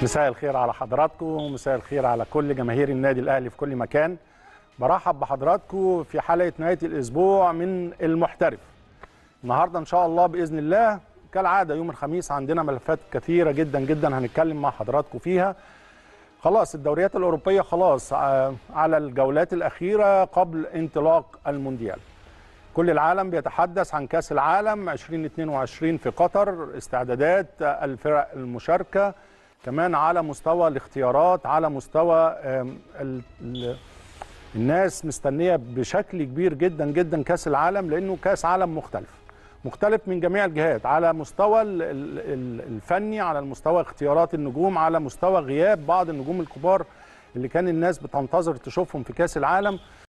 مساء الخير على حضراتكم ومساء الخير على كل جماهير النادي الاهلي في كل مكان برحب بحضراتكم في حلقه نهايه الاسبوع من المحترف النهارده ان شاء الله باذن الله كالعاده يوم الخميس عندنا ملفات كثيره جدا جدا هنتكلم مع حضراتكم فيها خلاص الدوريات الاوروبيه خلاص على الجولات الاخيره قبل انطلاق المونديال كل العالم بيتحدث عن كاس العالم 2022 في قطر استعدادات الفرق المشاركه كمان على مستوى الاختيارات على مستوى ال ال الناس مستنيه بشكل كبير جدا جدا كاس العالم لانه كاس عالم مختلف مختلف من جميع الجهات على مستوى الفني على المستوى اختيارات النجوم على مستوى غياب بعض النجوم الكبار اللي كان الناس بتنتظر تشوفهم في كاس العالم